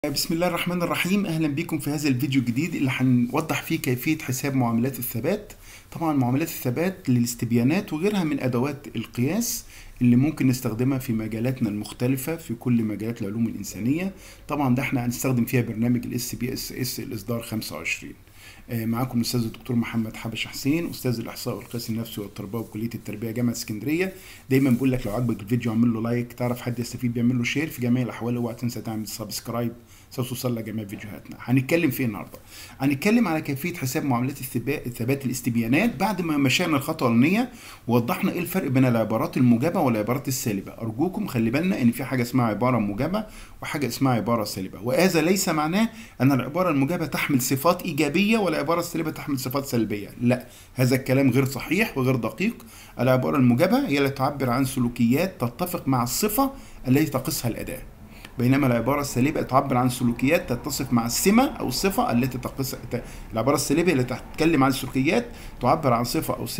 بسم الله الرحمن الرحيم اهلا بكم في هذا الفيديو الجديد اللي هنوضح فيه كيفيه حساب معاملات الثبات طبعا معاملات الثبات للاستبيانات وغيرها من ادوات القياس اللي ممكن نستخدمها في مجالاتنا المختلفة في كل مجالات العلوم الإنسانية طبعا ده احنا هنستخدم فيها برنامج الاس بي اس اس الإصدار 25 معاكم الاستاذ الدكتور محمد حبش حسين استاذ الاحصاء والقياس النفسي والتربيه وكليه التربيه جامعه اسكندريه دايما بقول لك لو عجبك الفيديو اعمل له لايك تعرف حد يستفيد بيعمل له شير في جميع الاحوال اوعى تنسى تعمل سبسكرايب ستوصل لجميع فيديوهاتنا هنتكلم فيه النهارده هنتكلم على كيفيه حساب معاملات الثبات الاستبيانات بعد ما مشينا الخطوه الاولانيه ووضحنا ايه الفرق بين العبارات الموجبه والعبارات السالبه ارجوكم خلي بالنا ان في حاجه اسمها عباره موجبه وحاجه اسمها عباره سالبه وهذا ليس معناه ان العباره الموجبه تحمل صفات ايجابيه والعباره السالبه تحمل صفات سلبيه لا هذا الكلام غير صحيح وغير دقيق العباره الموجبه هي التي تعبر عن سلوكيات تتفق مع الصفه التي تقصها الاداه بينما العبارة السالبة تعبر عن سلوكيات تتسق مع السمة أو الصفة التي تقص العبارة السالبة اللي تتكلم عن سلوكيات تعبر عن صفة أو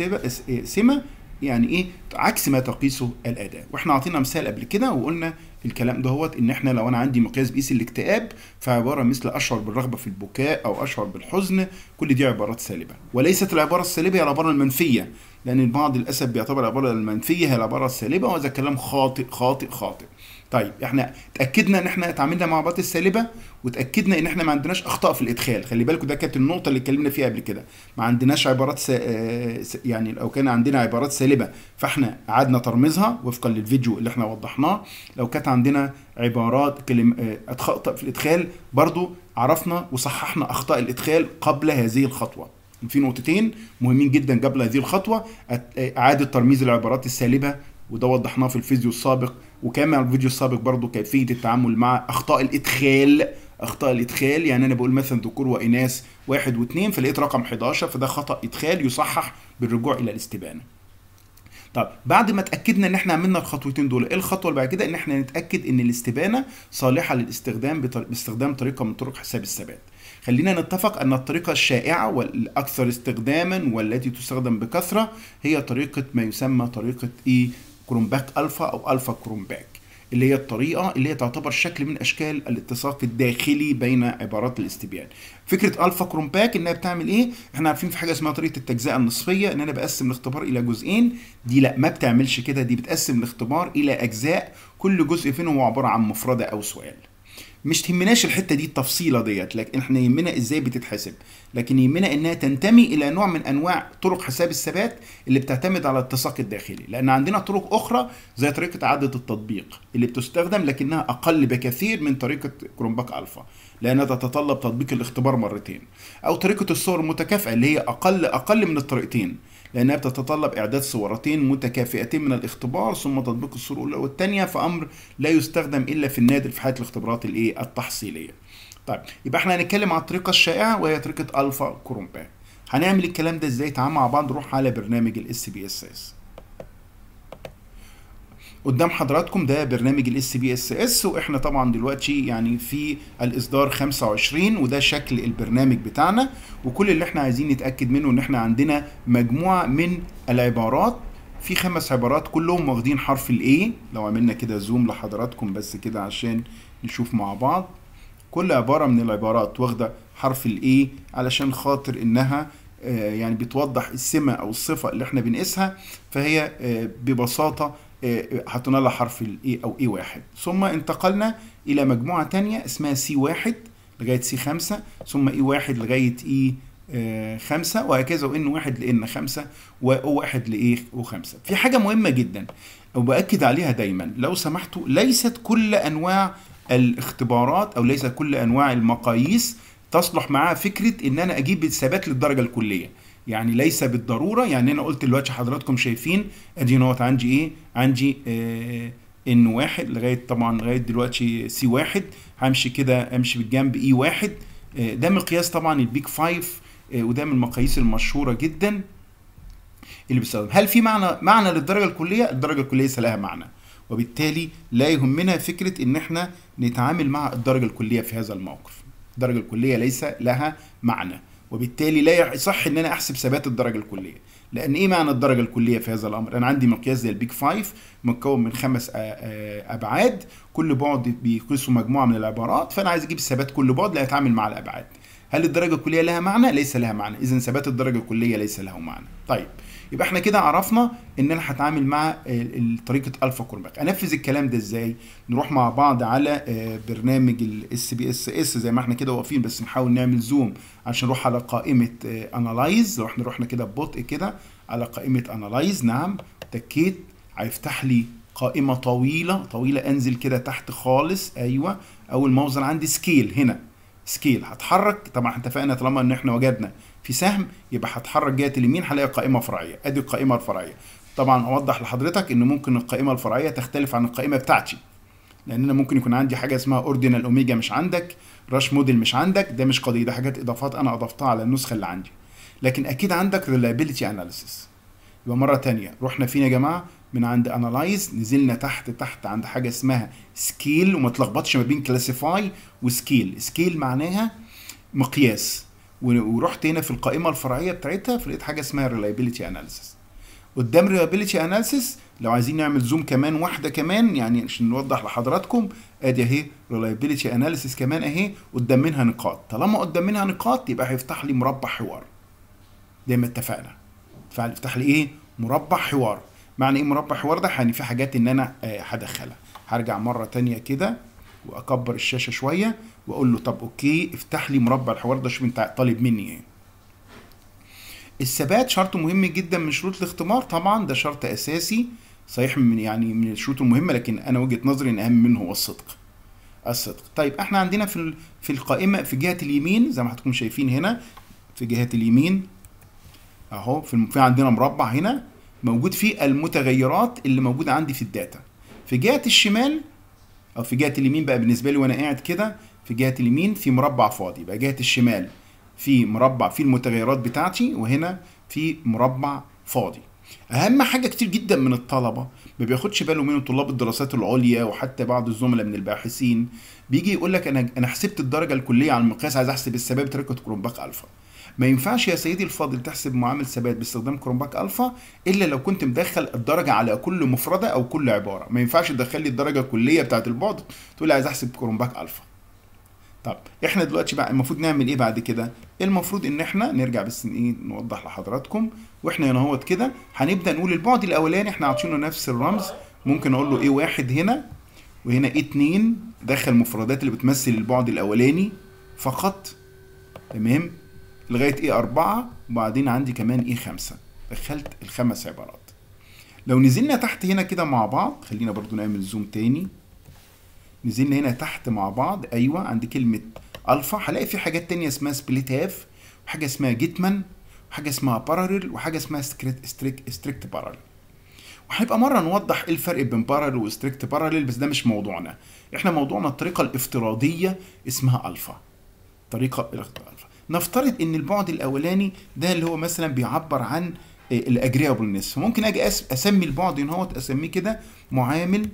سمة يعني إيه عكس ما تقيسه الأداة وإحنا عطينا مثال قبل كده وقلنا الكلام دهوت ان احنا لو انا عندي مقياس بيقيس الاكتئاب فعباره مثل اشعر بالرغبه في البكاء او اشعر بالحزن كل دي عبارات سالبه وليست العباره السالبه هي العباره المنفيه لان البعض للاسف بيعتبر العباره المنفيه هي العباره السالبه وهذا كلام خاطئ خاطئ خاطئ طيب احنا اتاكدنا ان احنا اتعاملنا مع العبارات السالبه وتاكدنا ان احنا ما عندناش اخطاء في الادخال خلي بالكم ده كانت النقطه اللي اتكلمنا فيها قبل كده ما عندناش عبارات س... يعني لو كان عندنا عبارات سالبه فاحنا قعدنا ترميزها وفقا للفيديو اللي احنا وضحناه لو كانت عندنا عبارات كلم اخطاء في الادخال برضو عرفنا وصححنا اخطاء الادخال قبل هذه الخطوه في نقطتين مهمين جدا قبل هذه الخطوه اعاده ترميز العبارات السالبه وده وضحناه في الفيديو السابق وكمان الفيديو السابق برضو كيفيه التعامل مع اخطاء الادخال اخطاء الادخال يعني انا بقول مثلا ذكور واناث واحد واثنين فلقيت رقم 11 فده خطا ادخال يصحح بالرجوع الى الاستبانه طب بعد ما اتاكدنا ان احنا عملنا الخطوتين دول ايه الخطوه اللي بعد كده ان احنا نتاكد ان الاستبانه صالحه للاستخدام باستخدام طريقه من طرق حساب الثبات خلينا نتفق ان الطريقه الشائعه والاكثر استخداما والتي تستخدم بكثره هي طريقه ما يسمى طريقه ايه كرومباك الفا او الفا كرومباك اللي هي الطريقه اللي هي تعتبر شكل من اشكال الاتساق الداخلي بين عبارات الاستبيان فكره الفا كرومباك انها بتعمل ايه احنا عارفين في حاجه اسمها طريقه التجزئه النصفيه ان انا بقسم الاختبار الى جزئين دي لا ما بتعملش كده دي بتقسم الاختبار الى اجزاء كل جزء فيهم هو عباره عن مفرده او سؤال مش تهمناش الحته دي التفصيله ديت لكن احنا يهمنا ازاي بتتحسب لكن يهمنا انها تنتمي الى نوع من انواع طرق حساب الثبات اللي بتعتمد على الاتساق الداخلي لان عندنا طرق اخرى زي طريقه اعاده التطبيق اللي بتستخدم لكنها اقل بكثير من طريقه كرومباك الفا لانها تتطلب تطبيق الاختبار مرتين او طريقه الصور المتكافئه اللي هي اقل اقل من الطريقتين لانها بتتطلب اعداد صورتين متكافئتين من الاختبار ثم تطبيق الصوره الاولى والثانيه فامر لا يستخدم الا في النادر في حاله الاختبارات الايه التحصيليه طيب يبقى احنا هنتكلم عن الطريقه الشائعه وهي طريقه الفا كرومباك هنعمل الكلام ده ازاي تعال مع بعض نروح على برنامج الاس بي اس اس قدام حضراتكم ده برنامج الاس بي اس اس واحنا طبعا دلوقتي يعني في الاصدار 25 وده شكل البرنامج بتاعنا وكل اللي احنا عايزين نتاكد منه ان احنا عندنا مجموعه من العبارات في خمس عبارات كلهم واخدين حرف الاي لو عملنا كده زوم لحضراتكم بس كده عشان نشوف مع بعض كل عباره من العبارات واخده حرف الاي علشان خاطر انها يعني بتوضح السمه او الصفه اللي احنا بنقيسها فهي ببساطه حطينا لها حرف الاي او اي واحد ثم انتقلنا الى مجموعه تانية اسمها سي واحد لغايه سي خمسة ثم اي واحد لغايه اي خمسة وهكذا وان واحد لان خمسة واو واحد لايه وخمسة في حاجه مهمه جدا وباكد عليها دايما لو سمحتوا ليست كل انواع الاختبارات او ليس كل انواع المقاييس تصلح معاها فكره ان انا اجيب الثبات للدرجه الكليه يعني ليس بالضروره يعني انا قلت دلوقتي حضراتكم شايفين ادي نوت عندي ايه عندي آه ان واحد لغايه طبعا لغايه دلوقتي سي واحد همشي كده امشي بالجنب اي واحد آه ده مقياس طبعا البيك فايف آه وده من المقاييس المشهوره جدا اللي بيستخدم هل في معنى معنى للدرجه الكليه الدرجه الكليه ليس لها معنى وبالتالي لا يهمنا فكره ان احنا نتعامل مع الدرجه الكليه في هذا الموقف الدرجه الكليه ليس لها معنى وبالتالي لا يصح ان انا احسب ثبات الدرجه الكليه لان ايه معنى الدرجه الكليه في هذا الامر انا عندي مقياس زي البيج فايف مكون من خمس آه، آه، ابعاد كل بعد بيقيسوا مجموعه من العبارات فانا عايز اجيب ثبات كل بعد لا يتعامل مع الابعاد هل الدرجه الكليه لها معنى ليس لها معنى اذا ثبات الدرجه الكليه ليس له معنى طيب يبقى احنا كده عرفنا ان انا هتعامل مع ال- ال- طريقه الفا كورباك انفذ الكلام ده ازاي نروح مع بعض على آه، برنامج الاس بي اس اس زي ما احنا كده واقفين بس نحاول نعمل زوم عشان نروح على قائمه انالايز لو احنا رحنا كده ببطء كده على قائمه انالايز نعم تكيت هيفتح لي قائمه طويله طويله انزل كده تحت خالص ايوه اول ما اوصل عندي سكيل هنا سكيل هتحرك طبعا اتفقنا طالما ان احنا وجدنا في سهم يبقى هتحرك جهه اليمين هلاقي قائمه فرعيه ادي القائمه الفرعيه طبعا اوضح لحضرتك ان ممكن القائمه الفرعيه تختلف عن القائمه بتاعتي لان انا ممكن يكون عندي حاجه اسمها اوردينال اوميجا مش عندك راش موديل مش عندك ده مش قضيه ده حاجات اضافات انا اضفتها على النسخه اللي عندي لكن اكيد عندك ريلايبيليتي اناليسيس يبقى مره تانية رحنا فين يا جماعه من عند انالايز نزلنا تحت تحت عند حاجه اسمها سكيل وما تلخبطش ما بين كلاسيفاي وسكيل سكيل معناها مقياس و- ورحت هنا في القائمه الفرعيه بتاعتها فلقيت حاجه اسمها ريلايبيليتي اناليسيس قدام ريلايبيليتي اناليسيس لو عايزين نعمل زوم كمان واحده كمان يعني عشان نوضح لحضراتكم ادي اهي ريلايبيليتي اناليسيس كمان اهي قدام منها نقاط طالما قدام منها نقاط يبقى هيفتح لي مربع حوار زي ما اتفقنا فهيفتح لي ايه مربع حوار معنى ايه مربع حوار ده يعني في حاجات ان انا آه، هدخلها هرجع مره تانية كده واكبر الشاشه شويه واقول له طب اوكي افتح لي مربع الحوار ده شوف انت طالب مني ايه الثبات شرط مهم جدا من شروط الاختبار طبعا ده شرط اساسي صحيح من يعني من الشروط المهمه لكن انا وجهه نظري ان اهم منه هو الصدق الصدق طيب احنا عندنا في ال- في القائمه في جهه اليمين زي ما حضراتكم شايفين هنا في جهه اليمين اهو في الم- في عندنا مربع هنا موجود فيه المتغيرات اللي موجوده عندي في الداتا في جهه الشمال او في جهه اليمين بقى بالنسبه لي وانا قاعد كده في جهه اليمين في مربع فاضي يبقى جهه الشمال في مربع فيه المتغيرات بتاعتي وهنا في مربع فاضي اهم حاجه كتير جدا من الطلبه ما بياخدش باله منه طلاب الدراسات العليا وحتى بعض الزملاء من الباحثين بيجي يقول لك انا انا حسبت الدرجه الكليه على المقياس عايز احسب الثبات بطريقه كرومباك الفا ما ينفعش يا سيدي الفاضل تحسب معامل ثبات باستخدام كرومباك الفا الا لو كنت مدخل الدرجه على كل مفرده او كل عباره ما ينفعش تدخل لي الدرجه الكليه بتاعه البعد تقول لي عايز احسب كرومباك الفا طب احنا دلوقتي بقى المفروض نعمل ايه بعد كده المفروض ان احنا نرجع بس ايه نوضح لحضراتكم واحنا هنا اهوت كده هنبدا نقول البعد الاولاني احنا عاطينه نفس الرمز ممكن اقول له ايه واحد هنا وهنا ايه اتنين دخل المفردات اللي بتمثل البعد الاولاني فقط تمام لغايه ايه اربعة وبعدين عندي كمان ايه خمسة دخلت الخمس عبارات لو نزلنا تحت هنا كده مع بعض خلينا برضو نعمل زوم تاني نزلنا هنا تحت مع بعض ايوه عند كلمه الفا هلاقي في حاجات تانية اسمها سبليت هاف وحاجه اسمها جيتمان وحاجه اسمها باراليل وحاجه اسمها ستريكت ستريك ستريكت باراليل وهيبقى مره نوضح ايه الفرق بين باراليل وستريكت باراليل بس ده مش موضوعنا احنا موضوعنا الطريقه الافتراضيه اسمها الفا طريقه الفا نفترض ان البعد الاولاني ده اللي هو مثلا بيعبر عن الاجريابلنس ممكن اجي أس- اسمي البعد هنا هو اسميه كده معامل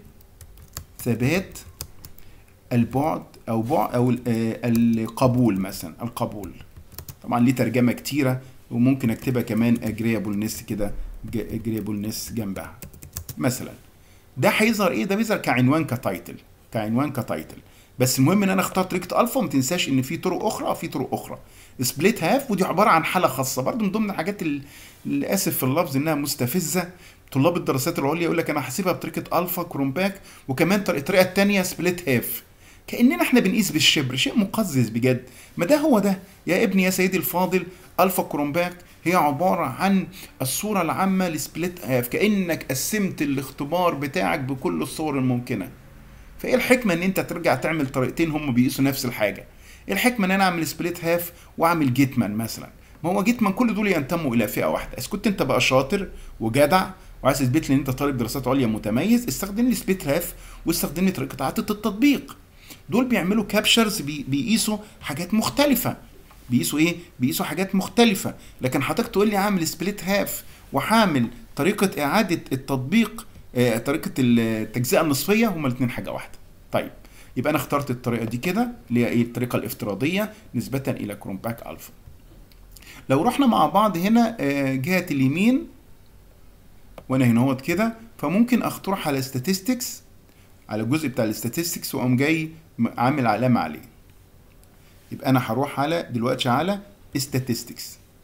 ثبات البعد او بعد او ال- آه، القبول مثلا القبول طبعا ليه ترجمه كتيره وممكن اكتبها كمان agreeableness كده ج- agreeableness جنبها مثلا ده هيظهر ايه ده بيظهر كعنوان كتايتل كعنوان كتايتل بس المهم ان انا اختار طريقه الفا وما تنساش ان في طرق اخرى في طرق اخرى سبليت هاف ودي عباره عن حاله خاصه برضو من ضمن الحاجات ال- اللي اسف في اللفظ انها مستفزه طلاب الدراسات العليا يقول لك انا هحسبها بطريقه الفا كرومباك وكمان طريقه الطريقه الثانيه سبليت هاف كاننا احنا بنقيس بالشبر شيء مقزز بجد ما ده هو ده يا ابني يا سيدي الفاضل الفا كرومباك هي عباره عن الصوره العامه لسبليت هاف كانك قسمت الاختبار بتاعك بكل الصور الممكنه فايه الحكمه ان انت ترجع تعمل طريقتين هم بيقيسوا نفس الحاجه إيه الحكمه ان انا اعمل سبليت هاف واعمل جيتمان مثلا ما هو جيتمان كل دول ينتموا الى فئه واحده اذا كنت انت بقى شاطر وجدع وعايز تثبت لي ان انت طالب دراسات عليا متميز استخدم لي سبليت هاف واستخدم لي طريقه اعاده التطبيق دول بيعملوا كابشرز بي بيقيسوا حاجات مختلفه بيقيسوا ايه بيقيسوا حاجات مختلفه لكن حضرتك تقول لي عامل سبليت هاف وحامل طريقه اعاده التطبيق آه، طريقه التجزئه النصفيه هما الاثنين حاجه واحده طيب يبقى انا اخترت الطريقه دي كده اللي هي ايه الطريقه الافتراضيه نسبه الى كرومباك الفا لو رحنا مع بعض هنا آه، جهة اليمين وانا هنا اهوت كده فممكن اقترح على statistics على الجزء بتاع الاستاتستكس واقوم جاي م- عامل علامة عليه يبقى انا هروح على دلوقتي على statistics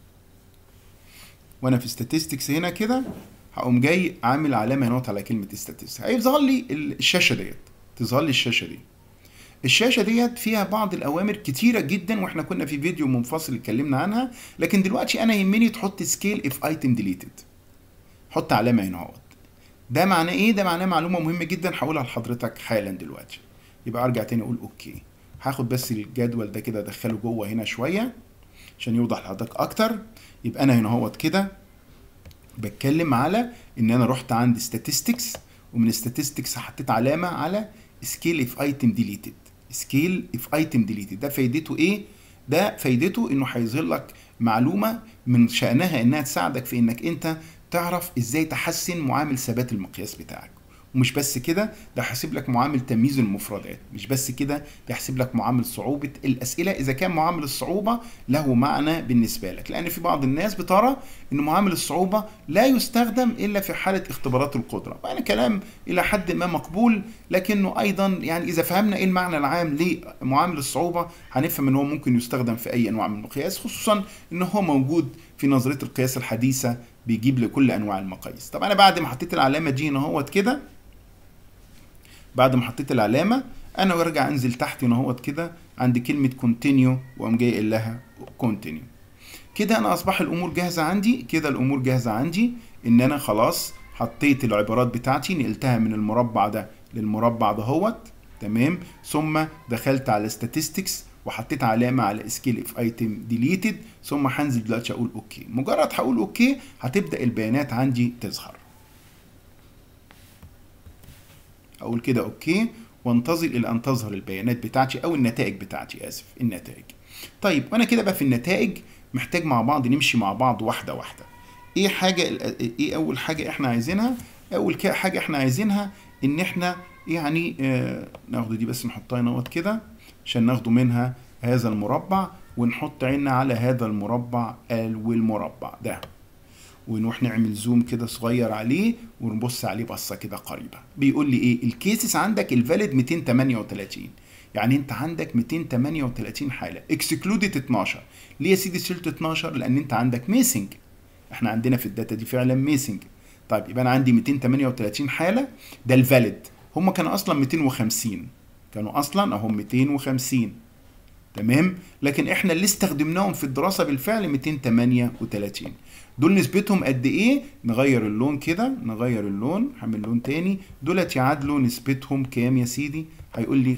وانا في statistics هنا كده هقوم جاي عامل علامة هنا على كلمة statistics هيظهر لي الشاشة ديت تظهر لي الشاشة دي الشاشة ديت فيها بعض الأوامر كتيرة جدا واحنا كنا في فيديو منفصل اتكلمنا عنها لكن دلوقتي أنا يهمني تحط سكيل اف ايتم ديليتد حط علامة هنا اهوت ده معناه ايه؟ ده معناه معلومة مهمة جدا هقولها لحضرتك حالا دلوقتي يبقى ارجع تاني اقول اوكي هاخد بس الجدول ده كده ادخله جوه هنا شوية عشان يوضح لحضرتك اكتر يبقى انا هنا اهوت كده بتكلم على ان انا رحت عند statistics ومن statistics حطيت علامة على scale if item deleted scale if item deleted ده فايدته ايه؟ ده فايدته انه هيظهر لك معلومة من شأنها انها تساعدك في انك انت تعرف ازاي تحسن معامل ثبات المقياس بتاعك ومش بس كده ده هيحسب لك معامل تمييز المفردات مش بس كده ده يحسب لك معامل صعوبة الأسئلة إذا كان معامل الصعوبة له معنى بالنسبة لك لأن في بعض الناس بترى أن معامل الصعوبة لا يستخدم إلا في حالة اختبارات القدرة يعني كلام إلى حد ما مقبول لكنه أيضا يعني إذا فهمنا إيه المعنى العام لمعامل الصعوبة هنفهم أن هو ممكن يستخدم في أي أنواع من المقياس خصوصا أن هو موجود في نظرية القياس الحديثة بيجيب لكل أنواع المقاييس طب أنا بعد ما حطيت العلامة دي هنا اهوت كده بعد ما حطيت العلامة أنا وارجع أنزل تحت هنا اهوت كده عند كلمة كونتينيو وأقوم جاي قايل لها كونتينيو كده أنا أصبح الأمور جاهزة عندي كده الأمور جاهزة عندي إن أنا خلاص حطيت العبارات بتاعتي نقلتها من المربع ده للمربع دهوت تمام ثم دخلت على statistics وحطيت علامة على سكيل اف ايتم ديليتد ثم هنزل دلوقتي اقول اوكي مجرد هقول اوكي هتبدأ البيانات عندي تظهر اقول كده اوكي وانتظر الى ان تظهر البيانات بتاعتي او النتائج بتاعتي اسف النتائج طيب وانا كده بقى في النتائج محتاج مع بعض نمشي مع بعض واحده واحده ايه حاجه ايه اول حاجه احنا عايزينها اول حاجه احنا عايزينها ان احنا يعني آه ناخد دي بس نحطها نوت كده عشان ناخده منها هذا المربع ونحط عيننا على هذا المربع والمربع ده ونروح نعمل زوم كده صغير عليه ونبص عليه بصه كده قريبه بيقول لي ايه الكيسز عندك الفاليد 238 يعني انت عندك 238 حاله اكسكلودد 12 ليه يا سيدي شلت 12 لان انت عندك ميسنج احنا عندنا في الداتا دي فعلا ميسنج طيب يبقى انا عندي 238 حاله ده الفاليد هم كانوا اصلا 250 كانوا اصلا اهم 250 تمام لكن احنا اللي استخدمناهم في الدراسه بالفعل 238 دول نسبتهم قد ايه نغير اللون كده نغير اللون هعمل لون تاني دولت يعادلوا نسبتهم كام يا سيدي هيقول لي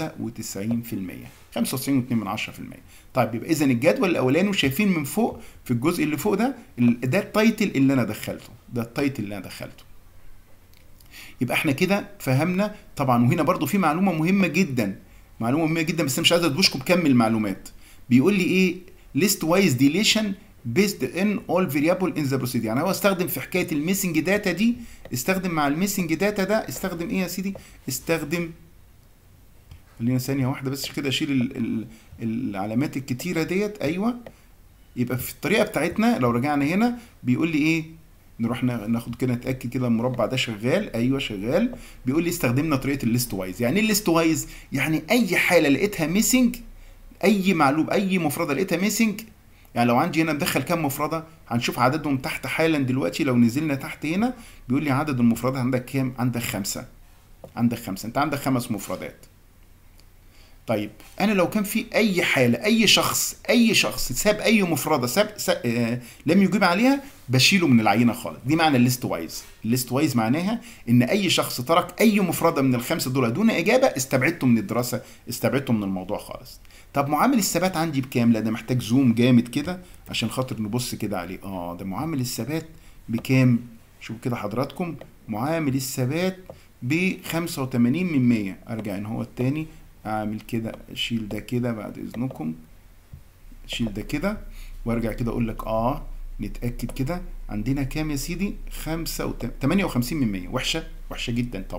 95% 95.2 من 10% طيب يبقى اذا الجدول الاولاني وشايفين من فوق في الجزء اللي فوق ده ده التايتل اللي انا دخلته ده التايتل اللي انا دخلته يبقى احنا كده فهمنا طبعا وهنا برضو في معلومه مهمه جدا معلومه مهمه جدا بس مش عايز ادوشكم بكم المعلومات بيقول لي ايه list wise deletion based in all variable in the procedure يعني هو استخدم في حكايه الميسنج داتا دي استخدم مع الميسنج داتا ده استخدم ايه يا سيدي استخدم خلينا ثانيه واحده بس كده اشيل ال ال العلامات الكتيره ديت ايوه يبقى في الطريقه بتاعتنا لو رجعنا هنا بيقول لي ايه نروح ناخد كده نتاكد كده المربع ده شغال ايوه شغال بيقول لي استخدمنا طريقه الليست وايز يعني ايه الليست وايز يعني اي حاله لقيتها ميسنج اي معلوم اي مفرده لقيتها ميسنج يعني لو عندي هنا ندخل كام مفرده هنشوف عددهم تحت حالا دلوقتي لو نزلنا تحت هنا بيقول لي عدد المفردات عندك كام عندك خمسة عندك خمسة انت عندك خمس مفردات طيب انا لو كان في اي حاله اي شخص اي شخص ساب اي مفرده ساب, ساب آه لم يجيب عليها بشيله من العينه خالص دي معنى الليست وايز الليست وايز معناها ان اي شخص ترك اي مفرده من الخمسه دول دون اجابه استبعدته من الدراسه استبعدته من الموضوع خالص طب معامل الثبات عندي بكام لا ده محتاج زوم جامد كده عشان خاطر نبص كده عليه اه ده معامل الثبات بكام شوفوا كده حضراتكم معامل الثبات ب 85 من 100 ارجع ان هو التاني اعمل كده اشيل ده كده بعد اذنكم اشيل ده كده وارجع كده اقول لك اه نتاكد كده عندنا كام يا سيدي 5 58 من 100 وحشه وحشه جدا طبعا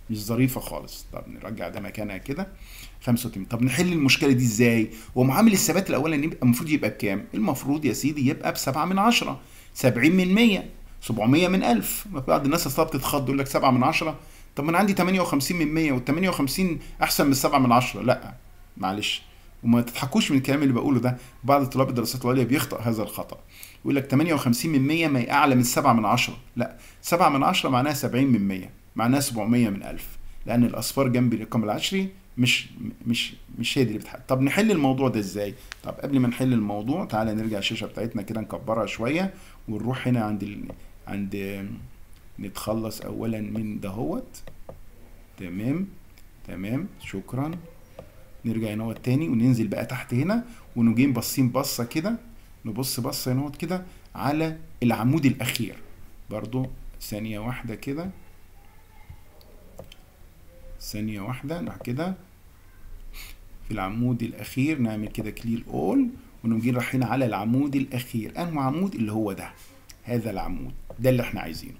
مش ظريفه خالص طب نرجع ده مكانها كده 85 طب نحل المشكله دي ازاي هو معامل الثبات الاولاني يبقى المفروض يبقى بكام المفروض يا سيدي يبقى ب 7 من 10 70 من 100 700 من 1000 بعض الناس اصلا بتتخض يقول لك 7 من 10 طب ما انا عندي 58 من 100 وال 58 احسن من 7 من 10 لا معلش وما تضحكوش من الكلام اللي بقوله ده بعض طلاب الدراسات العليا بيخطأ هذا الخطأ يقول لك 58 من 100 ما هي اعلى من 7 من 10 لا 7 من 10 معناها 70 من 100 معناها 700 من 1000 لان الاصفار جنب الرقم العشري مش مش مش هي دي اللي بتحل طب نحل الموضوع ده ازاي طب قبل ما نحل الموضوع تعالى نرجع الشاشه بتاعتنا كده نكبرها شويه ونروح هنا عند ال... عند نتخلص اولا من دهوت تمام تمام شكرا نرجع هنا تاني وننزل بقى تحت هنا ونجي باصين بصه كده نبص بصه هنا كده على العمود الاخير برضو ثانيه واحده كده ثانيه واحده نروح كده في العمود الاخير نعمل كده كلير اول ونجي رايحين على العمود الاخير انه عمود اللي هو ده هذا العمود ده اللي احنا عايزينه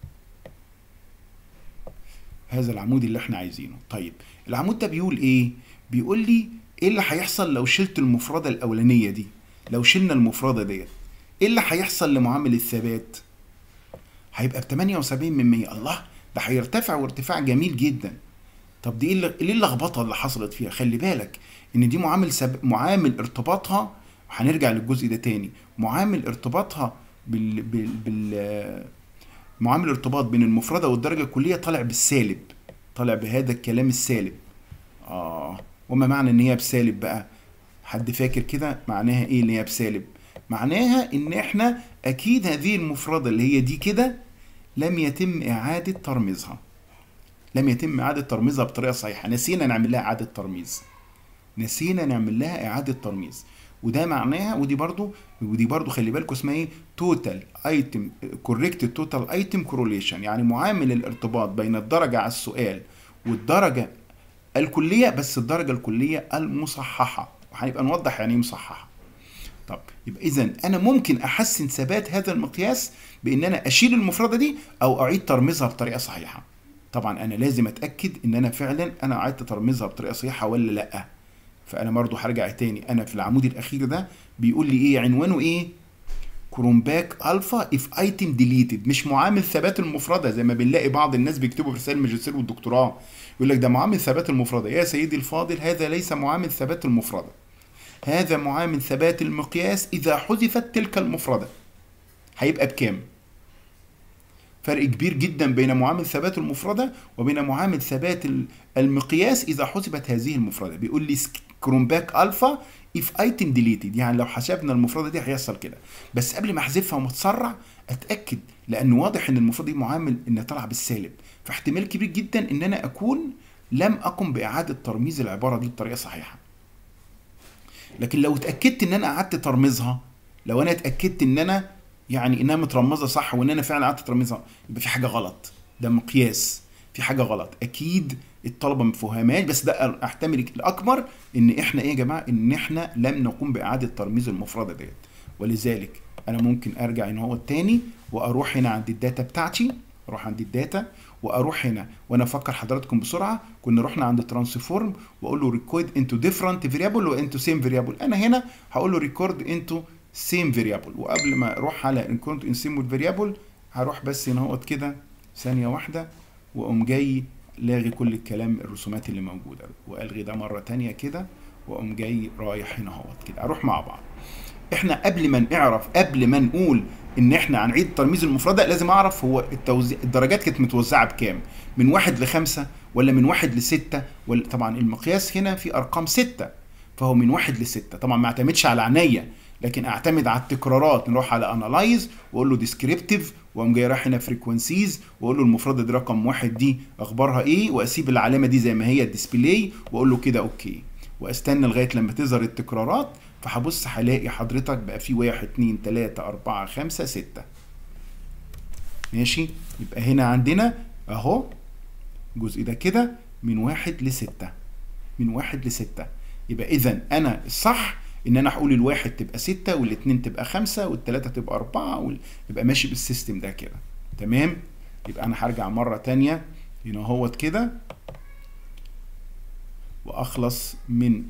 هذا العمود اللي احنا عايزينه طيب العمود ده بيقول ايه بيقول لي ايه اللي هيحصل لو شلت المفردة الاولانية دي لو شلنا المفردة ديت ايه اللي هيحصل لمعامل الثبات هيبقى ب 78 من 100 الله ده هيرتفع وارتفاع جميل جدا طب دي ايه اللخبطه اللي حصلت فيها خلي بالك ان دي معامل سب... معامل ارتباطها هنرجع للجزء ده تاني معامل ارتباطها بال, بال... بال... معامل ارتباط بين المفردة والدرجة الكلية طالع بالسالب طالع بهذا الكلام السالب اه وما معنى ان هي بسالب بقى حد فاكر كده معناها ايه اللي هي بسالب معناها ان احنا اكيد هذه المفردة اللي هي دي كده لم يتم اعادة ترميزها لم يتم اعادة ترميزها بطريقة صحيحة نسينا نعمل لها اعادة ترميز نسينا نعمل لها اعادة ترميز وده معناها ودي برضو ودي برضو خلي بالكم اسمها ايه توتال ايتم كوريكت توتال ايتم كوروليشن يعني معامل الارتباط بين الدرجه على السؤال والدرجه الكليه بس الدرجه الكليه المصححه وهنبقى نوضح يعني ايه مصححه طب يبقى اذا انا ممكن احسن ثبات هذا المقياس بان انا اشيل المفرده دي او اعيد ترميزها بطريقه صحيحه طبعا انا لازم اتاكد ان انا فعلا انا عدت ترميزها بطريقه صحيحه ولا لا فانا برضو هرجع تاني انا في العمود الاخير ده بيقول لي ايه عنوانه ايه كرومباك الفا اف ايتم ديليتد مش معامل ثبات المفرده زي ما بنلاقي بعض الناس بيكتبوا في رسائل الماجستير والدكتوراه يقول لك ده معامل ثبات المفرده يا سيدي الفاضل هذا ليس معامل ثبات المفرده هذا معامل ثبات المقياس اذا حذفت تلك المفرده هيبقى بكام فرق كبير جدا بين معامل ثبات المفردة وبين معامل ثبات المقياس إذا حسبت هذه المفردة بيقول لي كرومباك ألفا if item deleted يعني لو حسبنا المفردة دي هيحصل كده بس قبل ما أحذفها ومتسرع أتأكد لأنه واضح إن المفردة دي معامل إنها طالعة بالسالب فاحتمال كبير جدا إن أنا أكون لم أقم بإعادة ترميز العبارة دي بطريقة صحيحة لكن لو اتأكدت إن أنا قعدت ترميزها لو أنا اتأكدت إن أنا يعني انها مترمزه صح وان انا فعلا قعدت اترمزها يبقى في حاجه غلط ده مقياس في حاجه غلط اكيد الطلبه ما فهمهاش بس ده احتمل الاكبر ان احنا ايه يا جماعه ان احنا لم نقوم باعاده ترميز المفرده ديت ولذلك انا ممكن ارجع ان هو التاني واروح هنا عند الداتا بتاعتي اروح عند الداتا واروح هنا وانا افكر حضراتكم بسرعه كنا رحنا عند ترانسفورم واقول له ريكورد انتو ديفرنت فاريبل وانتو سيم فاريبل انا هنا هقول له ريكورد انتو سيم فاريبل وقبل ما اروح على انكونت ان سيم فاريبل هروح بس هنا اهوت كده ثانيه واحده واقوم جاي لاغي كل الكلام الرسومات اللي موجوده والغي ده مره تانية كده واقوم جاي رايح هنا اهوت كده اروح مع بعض احنا قبل ما نعرف قبل ما نقول ان احنا هنعيد ترميز المفردة لازم اعرف هو التوزيع الدرجات كانت متوزعه بكام من واحد لخمسة ولا من واحد لستة ولا طبعا المقياس هنا في ارقام ستة فهو من واحد لستة طبعا ما اعتمدش على عينيا لكن اعتمد على التكرارات نروح على انالايز واقول له ديسكريبتيف واقوم جاي رايح هنا فريكونسيز واقول له المفرده دي رقم واحد دي اخبارها ايه واسيب العلامه دي زي ما هي الديسبلاي واقول له كده اوكي واستنى لغايه لما تظهر التكرارات فهبص هلاقي حضرتك بقى في واحد اتنين تلاته اربعه خمسه سته ماشي يبقى هنا عندنا اهو الجزء ده كده من واحد لستة من واحد لستة يبقى اذا انا الصح ان انا هقول الواحد تبقى ستة والاثنين تبقى خمسة والتلاتة تبقى اربعة وال... يبقى ماشي بالسيستم ده كده تمام يبقى انا هرجع مرة تانية هنا هوت كده واخلص من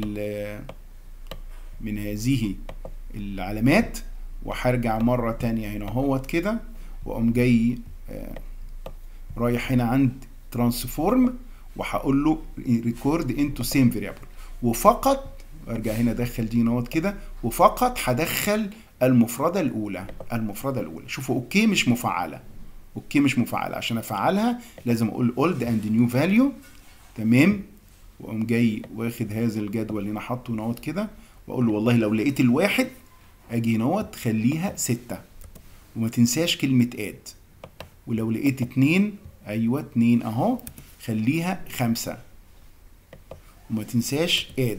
من هذه العلامات وهرجع مرة تانية هنا هوت كده واقوم جاي رايح هنا عند ترانسفورم وهقول له ريكورد انتو سيم فاريبل وفقط ارجع هنا ادخل دي نوت كده وفقط هدخل المفردة الأولى المفردة الأولى شوفوا أوكي مش مفعلة أوكي مش مفعلة عشان أفعلها لازم أقول old and new value تمام وأقوم جاي واخد هذا الجدول هنا حاطه نوت كده وأقول له والله لو لقيت الواحد أجي نوت خليها ستة وما تنساش كلمة اد ولو لقيت اتنين أيوة اتنين أهو خليها خمسة وما تنساش اد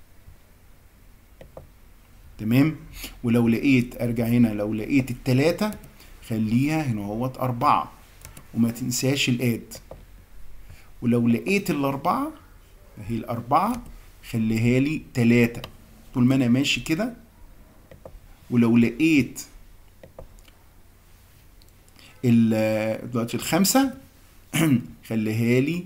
تمام ولو لقيت ارجع هنا لو لقيت التلاتة خليها هنا اهوت أربعة وما تنساش الآد ولو لقيت الأربعة أهي الأربعة خليها لي تلاتة طول ما أنا ماشي كده ولو لقيت دلوقتي الخمسة خليها لي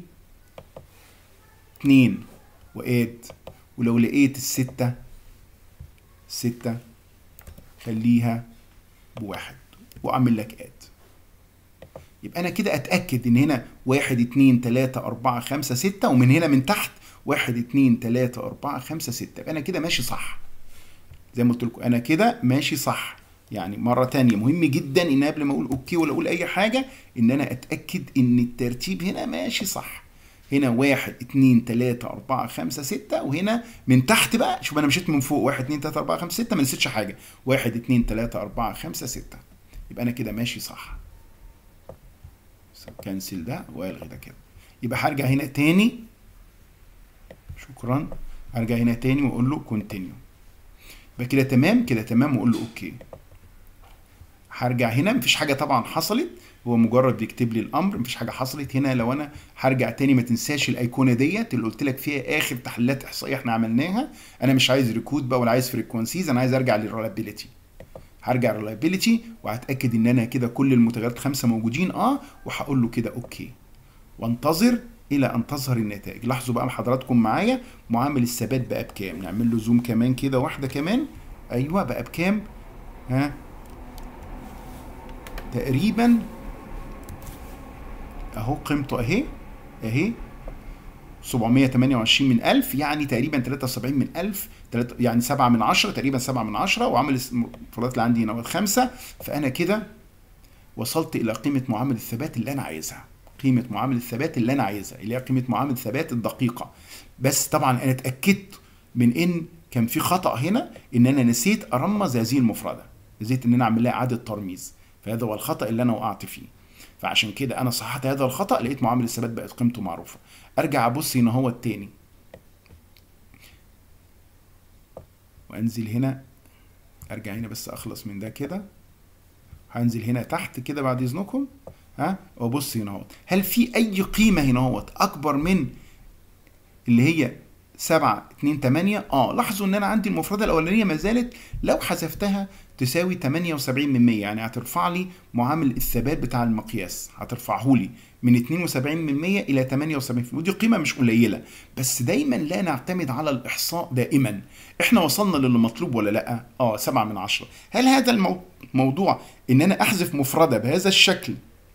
اتنين وآد ولو لقيت الستة ستة خليها بواحد واعمل لك اد يبقى انا كده اتاكد ان هنا واحد اتنين تلاتة اربعة خمسة ستة ومن هنا من تحت واحد اتنين تلاتة اربعة خمسة ستة يبقى انا كده ماشي صح زي ما قلت لكم انا كده ماشي صح يعني مرة تانية مهم جدا ان قبل ما اقول اوكي ولا اقول اي حاجة ان انا اتاكد ان الترتيب هنا ماشي صح هنا واحد اتنين تلاتة أربعة خمسة ستة وهنا من تحت بقى شوف أنا مشيت من فوق واحد اتنين تلاتة أربعة خمسة ستة ما نسيتش حاجة واحد اتنين تلاتة أربعة خمسة ستة يبقى أنا كده ماشي صح كنسل ده والغي ده كده يبقى هرجع هنا تاني شكرا هرجع هنا تاني واقول له كونتينيو يبقى كده تمام كده تمام واقول له اوكي هرجع هنا مفيش حاجه طبعا حصلت هو مجرد بيكتب لي الامر مفيش حاجه حصلت هنا لو انا هرجع تاني ما تنساش الايقونه ديت اللي قلت لك فيها اخر تحليلات احصائيه احنا عملناها انا مش عايز ريكود بقى ولا عايز فريكونسيز انا عايز ارجع للريلابيلتي هرجع للريلابيلتي وهتاكد ان انا كده كل المتغيرات خمسه موجودين اه وهقول له كده اوكي وانتظر الى ان تظهر النتائج لاحظوا بقى حضراتكم معايا معامل الثبات بقى بكام نعمل له زوم كمان كده واحده كمان ايوه بقى بكام ها تقريبا اهو قيمته اهي اهي 728 من 1000 يعني تقريبا 73 من 1000 يعني 7 من 10 تقريبا 7 من 10 وعامل المفردات اللي عندي هنا خمسة فانا كده وصلت الى قيمه معامل الثبات اللي انا عايزها قيمه معامل الثبات اللي انا عايزها اللي هي قيمه معامل الثبات الدقيقه بس طبعا انا اتاكدت من ان كان في خطا هنا ان انا نسيت ارمز هذه المفرده نسيت ان انا اعمل لها اعاده ترميز فهذا هو الخطا اللي انا وقعت فيه فعشان كده انا صححت هذا الخطا لقيت معامل الثبات بقت قيمته معروفه ارجع ابص هنا هو التاني وانزل هنا ارجع هنا بس اخلص من ده كده هنزل هنا تحت كده بعد اذنكم ها وابص هنا اهوت هل في اي قيمه هنا اهوت اكبر من اللي هي 7 2 8 اه لاحظوا ان انا عندي المفرده الاولانيه ما زالت لو حذفتها تساوي 78 من 100 يعني هترفع لي معامل الثبات بتاع المقياس هترفعه لي من 72 من 100 الى 78 ودي قيمه مش قليله بس دايما لا نعتمد على الاحصاء دائما احنا وصلنا للي مطلوب ولا لا اه 7 من 10 هل هذا الموضوع ان انا احذف مفرده بهذا الشكل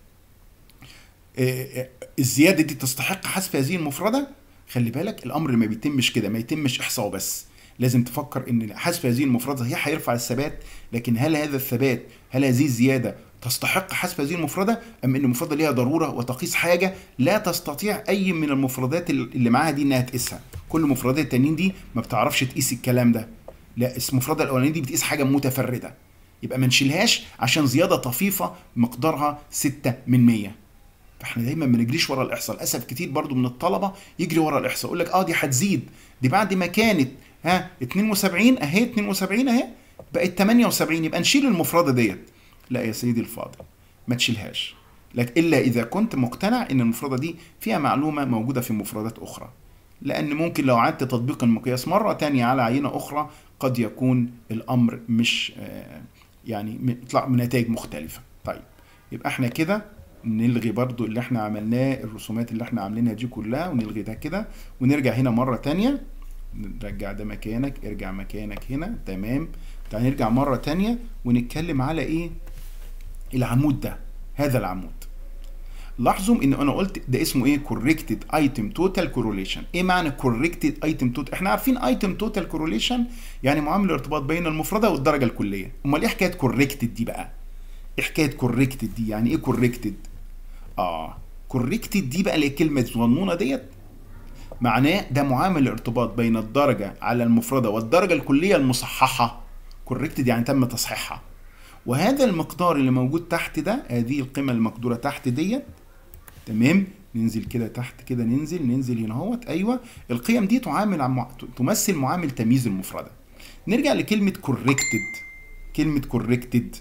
الزياده دي تستحق حذف هذه المفرده خلي بالك الامر ما بيتمش كده ما يتمش احصاء بس لازم تفكر ان حذف هذه المفرده هي هيرفع الثبات لكن هل هذا الثبات هل هذه الزياده تستحق حذف هذه المفرده ام ان المفرده ليها ضروره وتقيس حاجه لا تستطيع اي من المفردات اللي معاها دي انها تقيسها كل المفردات التانيين دي ما بتعرفش تقيس الكلام ده لا المفرده الاولانيه دي بتقيس حاجه متفرده يبقى ما نشيلهاش عشان زياده طفيفه مقدارها 6 من 100 فاحنا دايما ما نجريش ورا الاحصاء للاسف كتير برضو من الطلبه يجري ورا الاحصاء يقول لك اه دي هتزيد دي بعد ما كانت ها 72 اهي 72 اهي بقت 78 يبقى نشيل المفرده ديت لا يا سيدي الفاضل ما تشيلهاش لك الا اذا كنت مقتنع ان المفرده دي فيها معلومه موجوده في مفردات اخرى لان ممكن لو عدت تطبيق المقياس مره تانية على عينه اخرى قد يكون الامر مش يعني يطلع بنتائج مختلفه طيب يبقى احنا كده نلغي برضو اللي احنا عملناه الرسومات اللي احنا عاملينها دي كلها ونلغي ده كده ونرجع هنا مرة تانية نرجع ده مكانك ارجع مكانك هنا تمام تعال نرجع مرة تانية ونتكلم على ايه العمود ده هذا العمود لاحظوا ان انا قلت ده اسمه ايه corrected item total correlation ايه معنى corrected item total احنا عارفين item total correlation يعني معامل الارتباط بين المفردة والدرجة الكلية امال ايه حكاية corrected دي بقى ايه حكاية corrected دي يعني ايه corrected اه corrected دي بقى اللي هي كلمة صغنونة ديت معناه ده معامل الارتباط بين الدرجة على المفردة والدرجة الكلية المصححة corrected يعني تم تصحيحها وهذا المقدار اللي موجود تحت ده هذه القيمة المقدورة تحت ديت تمام ننزل كده تحت كده ننزل ننزل هنا اهوت ايوه القيم دي تعامل عم... تمثل معامل تمييز المفردة نرجع لكلمة corrected كلمة corrected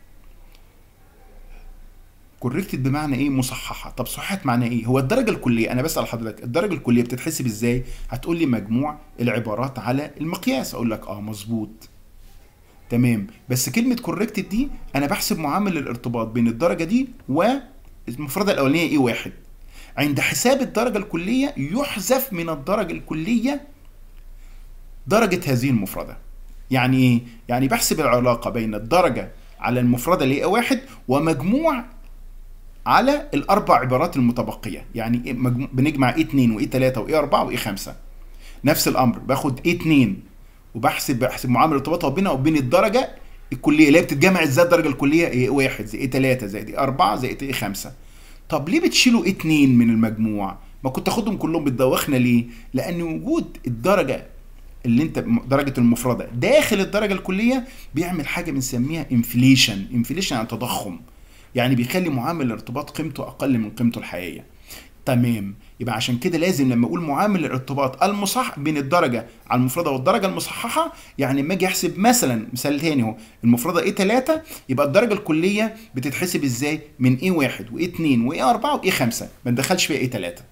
كوركتد بمعنى ايه مصححه طب صححت معنى ايه هو الدرجه الكليه انا بسال حضرتك الدرجه الكليه بتتحسب ازاي هتقول لي مجموع العبارات على المقياس اقول لك اه مظبوط تمام بس كلمه كوركتد دي انا بحسب معامل الارتباط بين الدرجه دي والمفردة الاولانيه ايه واحد عند حساب الدرجه الكليه يحذف من الدرجه الكليه درجه هذه المفرده يعني ايه يعني بحسب العلاقه بين الدرجه على المفردة اللي هي واحد ومجموع على الاربع عبارات المتبقيه يعني إيه مجمو... بنجمع ايه 2 وايه 3 وايه 4 وايه 5 نفس الامر باخد ايه 2 وبحسب بحسب معامل ارتباطها بينها وبين الدرجه الكليه اللي هي بتتجمع ازاي الدرجه الكليه ايه 1 زائد ايه 3 زائد ايه 4 زائد ايه 5 طب ليه بتشيلوا ايه 2 من المجموع ما كنت تاخدهم كلهم بتدوخنا ليه لان وجود الدرجه اللي انت درجه المفرده داخل الدرجه الكليه بيعمل حاجه بنسميها انفليشن انفليشن يعني تضخم يعني بيخلي معامل الارتباط قيمته اقل من قيمته الحقيقيه تمام يبقى عشان كده لازم لما اقول معامل الارتباط المصح بين الدرجه على المفرده والدرجه المصححه يعني لما اجي احسب مثلا مثال تاني اهو المفرده ايه 3 يبقى الدرجه الكليه بتتحسب ازاي من ايه 1 وايه 2 وايه 4 وايه 5 ما ندخلش فيها ايه 3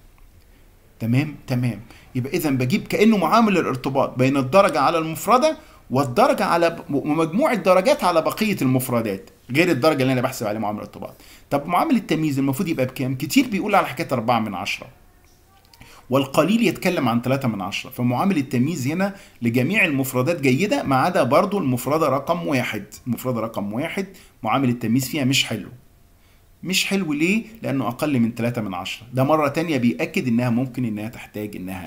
تمام تمام يبقى اذا بجيب كانه معامل الارتباط بين الدرجه على المفرده والدرجه على ومجموع الدرجات على بقيه المفردات غير الدرجه اللي انا بحسب عليها معامل الارتباط طب معامل التمييز المفروض يبقى بكام كتير بيقول على حكايه 4 من 10 والقليل يتكلم عن 3 من 10 فمعامل التمييز هنا لجميع المفردات جيده ما عدا برضو المفرده رقم واحد المفرده رقم واحد معامل التمييز فيها مش حلو مش حلو ليه؟ لأنه أقل من 3 من 10 ده مرة تانية بيأكد إنها ممكن إنها تحتاج إنها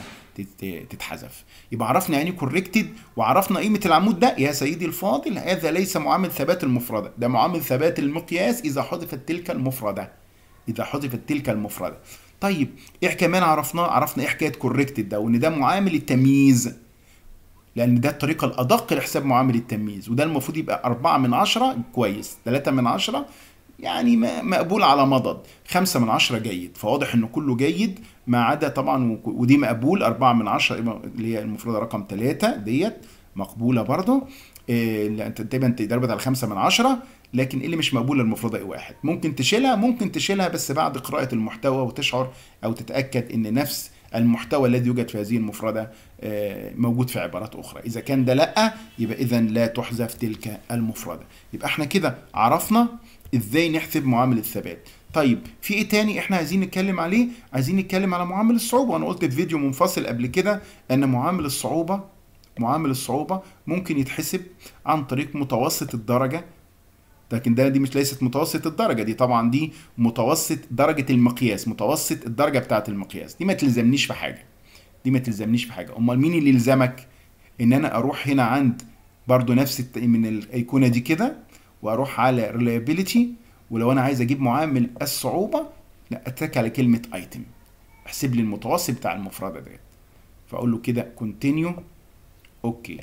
تتحذف يبقى عرفنا يعني كوركتد وعرفنا قيمة العمود ده يا سيدي الفاضل هذا ليس معامل ثبات المفردة ده معامل ثبات المقياس إذا حذفت تلك المفردة إذا حذفت تلك المفردة طيب إيه كمان عرفناه عرفنا إيه حكاية كوركتد ده وإن ده معامل التمييز لأن ده الطريقة الأدق لحساب معامل التمييز وده المفروض يبقى 4 من 10 كويس 3 من 10 يعني مقبول على مضض خمسة من عشرة جيد فواضح انه كله جيد ما عدا طبعا ودي مقبول أربعة من عشرة اللي هي المفردة رقم ثلاثة ديت مقبولة برضه إيه تقريبا ضربت على خمسة من عشرة لكن اللي مش مقبولة المفردة ايه واحد ممكن تشيلها ممكن تشيلها بس بعد قراءة المحتوى وتشعر أو تتأكد إن نفس المحتوى الذي يوجد في هذه المفردة موجود في عبارات أخرى إذا كان ده لأ يبقى إذا لا تحذف تلك المفردة يبقى احنا كده عرفنا ازاي نحسب معامل الثبات طيب في ايه تاني احنا عايزين نتكلم عليه عايزين نتكلم على معامل الصعوبة وانا قلت في فيديو منفصل قبل كده ان معامل الصعوبة معامل الصعوبة ممكن يتحسب عن طريق متوسط الدرجة لكن ده دي مش ليست متوسط الدرجة دي طبعا دي متوسط درجة المقياس متوسط الدرجة بتاعة المقياس دي ما تلزمنيش في حاجة دي ما تلزمنيش في حاجة امال مين اللي يلزمك ان انا اروح هنا عند برضو نفس من الايقونة دي كده واروح على reliability ولو انا عايز اجيب معامل الصعوبه لا اتك على كلمه ايتم احسب لي المتوسط بتاع المفرده ديت فاقول له كده continue اوكي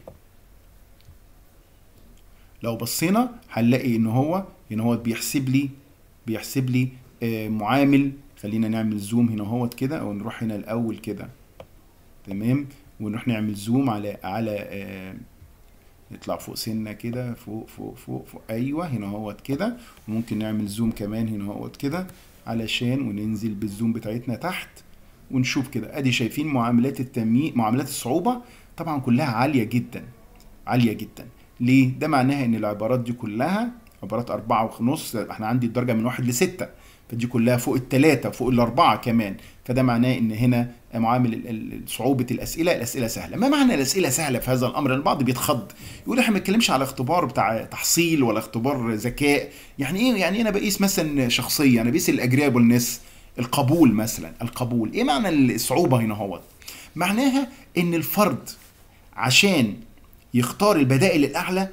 لو بصينا هنلاقي ان هو هنا هو بيحسب لي بيحسب لي آه معامل خلينا نعمل زوم هنا هوت كده او نروح هنا الاول كده تمام ونروح نعمل زوم على على آه نطلع فوق سنة كده فوق فوق فوق فوق أيوة هنا اهوت كده وممكن نعمل زوم كمان هنا اهوت كده علشان وننزل بالزوم بتاعتنا تحت ونشوف كده ادي شايفين معاملات التمييز معاملات الصعوبة طبعا كلها عالية جدا عالية جدا ليه؟ ده معناها ان العبارات دي كلها عبارات أربعة ونص احنا عندي الدرجة من واحد لستة فدي كلها فوق الثلاثه فوق الاربعه كمان فده معناه ان هنا معامل ال- ال- صعوبه الاسئله الاسئله سهله ما معنى الاسئله سهله في هذا الامر البعض بيتخض يقول احنا ما بنتكلمش على اختبار بتاع تحصيل ولا اختبار ذكاء يعني ايه يعني انا بقيس مثلا شخصيه انا بقيس الاجريبلنس القبول مثلا القبول ايه معنى الصعوبه هنا هو معناها ان الفرد عشان يختار البدائل الاعلى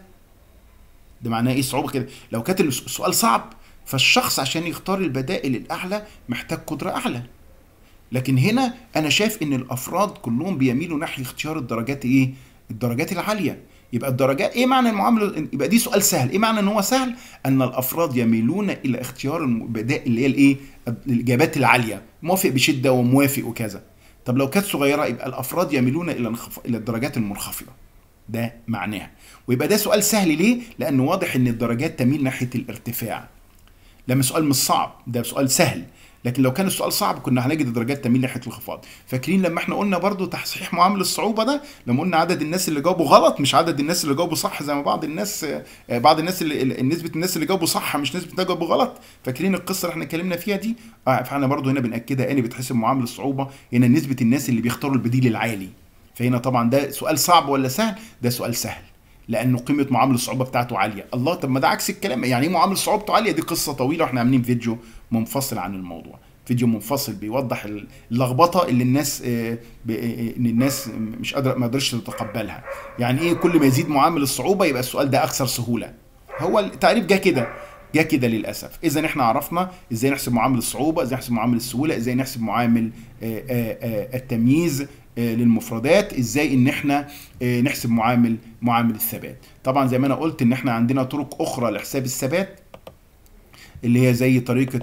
ده معناه ايه الصعوبه كده لو كانت السؤال صعب فالشخص عشان يختار البدائل الاعلى محتاج قدره اعلى لكن هنا انا شايف ان الافراد كلهم بيميلوا ناحيه اختيار الدرجات ايه الدرجات العاليه يبقى الدرجات ايه معنى المعامله يبقى دي سؤال سهل ايه معنى ان هو سهل ان الافراد يميلون الى اختيار البدائل اللي هي الايه الاجابات العاليه موافق بشده وموافق وكذا طب لو كانت صغيره يبقى الافراد يميلون الى انخف... الى الدرجات المنخفضه ده معناها ويبقى ده سؤال سهل ليه لانه واضح ان الدرجات تميل ناحيه الارتفاع لما السؤال مش صعب ده سؤال سهل لكن لو كان السؤال صعب كنا هنجد الدرجات تميل ناحيه الانخفاض فاكرين لما احنا قلنا برضو تصحيح معامل الصعوبه ده لما قلنا عدد الناس اللي جاوبوا غلط مش عدد الناس اللي جاوبوا صح زي ما بعض الناس آه، بعض الناس اللي نسبه الناس اللي جاوبوا صح مش نسبه اللي جاوبوا غلط فاكرين القصه اللي احنا اتكلمنا فيها دي اه فاحنا برضو هنا بناكدها ان بتحسب معامل الصعوبه هنا نسبه الناس اللي بيختاروا البديل العالي فهنا طبعا ده سؤال صعب ولا سهل ده سؤال سهل لانه قيمه معامل الصعوبه بتاعته عاليه الله طب ما ده عكس الكلام يعني ايه معامل صعوبته عاليه دي قصه طويله واحنا عاملين فيديو منفصل عن الموضوع فيديو منفصل بيوضح اللخبطه اللي الناس آه، ب- آه، ان الناس مش قادره ما قدرتش تتقبلها يعني ايه كل ما يزيد معامل الصعوبه يبقى السؤال ده اكثر سهوله هو التعريف جه كده جه كده للاسف اذا احنا عرفنا ازاي نحسب معامل الصعوبه ازاي نحسب معامل السهوله ازاي نحسب معامل آه، آه، آه، التمييز آه، للمفردات ازاي ان احنا آه، نحسب معامل معامل الثبات طبعا زي ما انا قلت ان احنا عندنا طرق اخرى لحساب الثبات اللي هي زي طريقة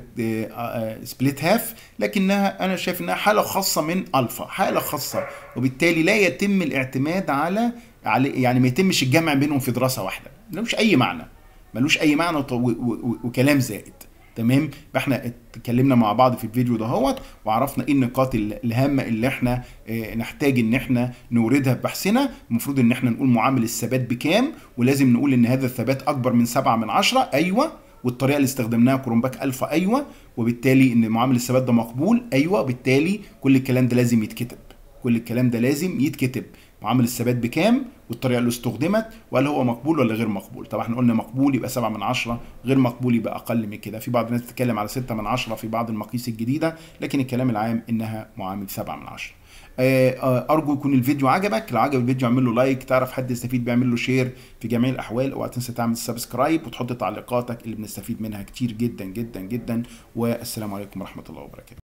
سبليت هاف لكنها أنا شايف إنها حالة خاصة من ألفا حالة خاصة وبالتالي لا يتم الاعتماد على على يعني ما يتمش الجمع بينهم في دراسة واحدة ملوش أي معنى ملوش أي معنى وط- و- و- وكلام زائد تمام احنا اتكلمنا مع بعض في الفيديو دهوت وعرفنا ايه النقاط ال- الهامه اللي احنا اه، نحتاج ان احنا نوردها في بحثنا المفروض ان احنا نقول معامل الثبات بكام ولازم نقول ان هذا الثبات اكبر من سبعة من عشرة ايوه والطريقه اللي استخدمناها كرومباك الفا ايوه وبالتالي ان معامل الثبات ده مقبول ايوه بالتالي كل الكلام ده لازم يتكتب كل الكلام ده لازم يتكتب معامل الثبات بكام والطريقه اللي استخدمت وهل هو مقبول ولا غير مقبول طبعا احنا قلنا مقبول يبقى 7 من 10 غير مقبول يبقى اقل من كده في بعض الناس بتتكلم على 6 من 10 في بعض المقاييس الجديده لكن الكلام العام انها معامل 7 من 10 آه، آه، ارجو يكون الفيديو عجبك لو عجب الفيديو اعمل له لايك تعرف حد يستفيد بيعمل له شير في جميع الاحوال اوعى تنسى تعمل سبسكرايب وتحط تعليقاتك اللي بنستفيد منها كتير جدا جدا جدا والسلام عليكم ورحمه الله وبركاته